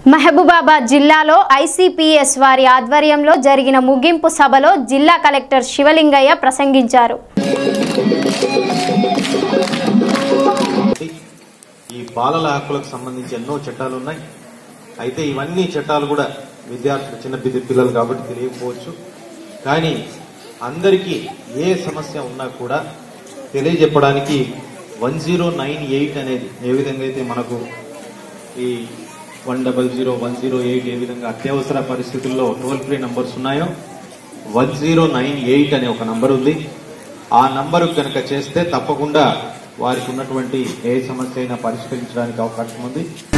మహబూబాబాద్ జిల్లాలో ఐసిపిఎస్ వారి ఆధ్వర్యంలో జరిగిన ముగింపు సభలో జిల్లా కలెక్టర్ శివలింగయ్య ప్రసంగించారు ఈ బాలల హక్కులకు సంబంధించి ఎన్నో చట్టాలు ఉన్నాయి అయితే ఇవన్నీ చట్టాలు కూడా విద్యార్థులు చిన్న పిల్ల- పిల్లలు కాబట్టి తెలియకపోవచ్చు కానీ అందరికీ ఏ సమస్య ఉన్నా కూడా తెలియజెప్పడానికి వన్ జీరో నైన్ ఎయిట్ అనేది ఏ విధంగా అయితే మనకు ఈ one double zero one zero eight ఏ విధంగా అత్యవసర పరిస్థితుల్లో టోల్ ఫ్రీ నంబర్స్ ఉన్నాయో వన్ జీరో నైన్ ఎయిట్ అనే ఒక నంబర్ ఉంది ఆ నంబరు కనుక చేస్తే తప్పకుండా వారికి ఉన్నటువంటి ఏ సమస్య అయినా పరిష్కరించడానికి అవకాశం ఉంది